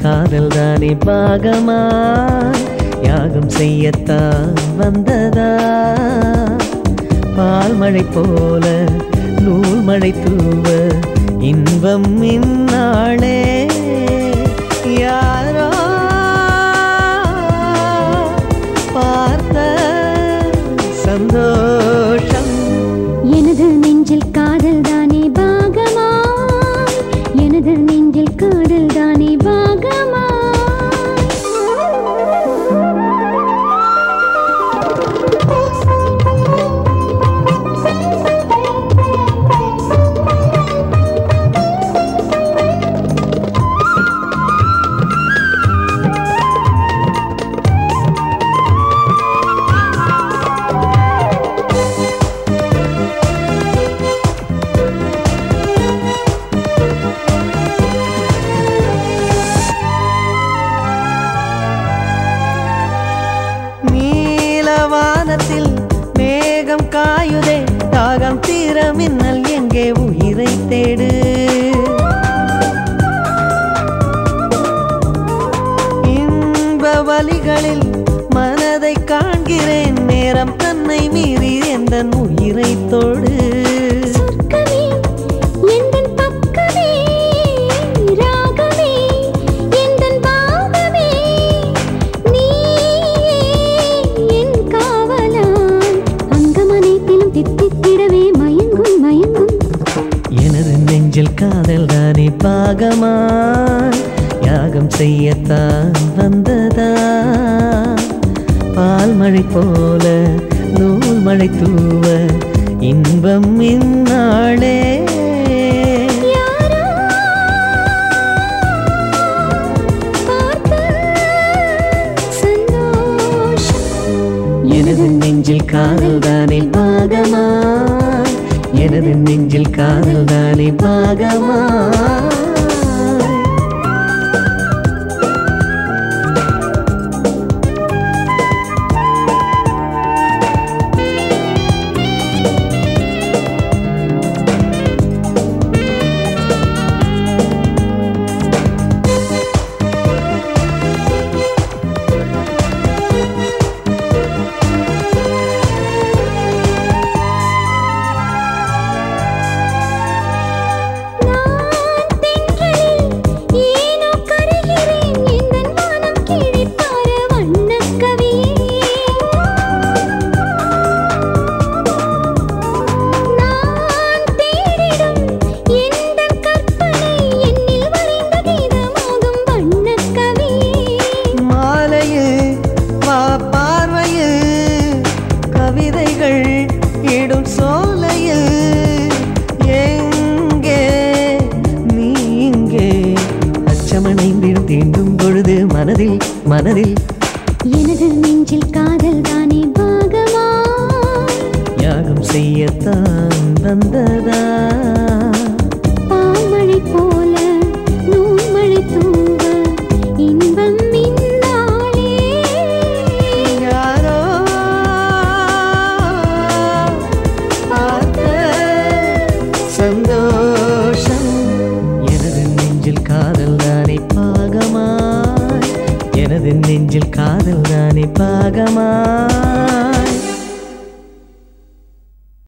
காதல் தானே பாகமா யாகம் செய்யத்தான் வந்ததா பால் மழை போல நூல் மழை தூவ இன்பம் இந்நாளே யாரோ பார்த்த சந்தோஷம் எனது நெஞ்சில் காதல் தானே பாகமா எனது நெஞ்சில் காதல் தானே பாகமா நீலவானத்தில் மேகம் காயுதே தாகம் தீர மின்னல் எங்கே உயிரை தேடு இன்ப வலிகளில் மனதை காண்கிறேன் நேரம் தன்னை மீறி எந்த உயிரை தொடு சொர்க்கமே எந்தன் பக்கமே ராகமே எந்தன் பாகமே நீயே என் காவலான் அங்கமனைத்திலும் தித்தித்திடவே மயங்கும் மயங்கும் எனது நெஞ்சில் காதல் தானே பாகமா யாகம் செய்யத்தான் வந்ததா பால் மழை போல நூல் மழை தூவ இன்பம் இந்நாளே யாரோ பார்த்த சந்தோஷம் எனது நெஞ்சில் காதல் தானே பாகமா எனது நெஞ்சில் காதல் தானே பாகமா நான் தென்றலில் ஏனோ கரைகிறேன் எந்தன் வானம் கிழிப்பார வண்ணக் கவியே நான் தேடிடும் எந்தன் கற்பனை என்னில் வரைந்த கீதமாகும் வண்ணக் கவியே மாலையில் வா பார்வையில் கவிதைகள் இடும் சோலையில் எங்கே நீ இங்கே அச்சமணைந்திடும் தீண்டும் பொழுது மனதில் மனதில் எனது நெஞ்சில் காதல் தானே பாகமா யாகம் செய்யத்தான் வந்ததா பால்மழை போல நூல்மழை தூவ இன்பம் இந்நாளே யாரோ பார்த்த சந்தோஷம் எனது நெஞ்சில் காதல் தானே பாகமாய் எனது நெஞ்சில் காதல் தானே பாகமாய்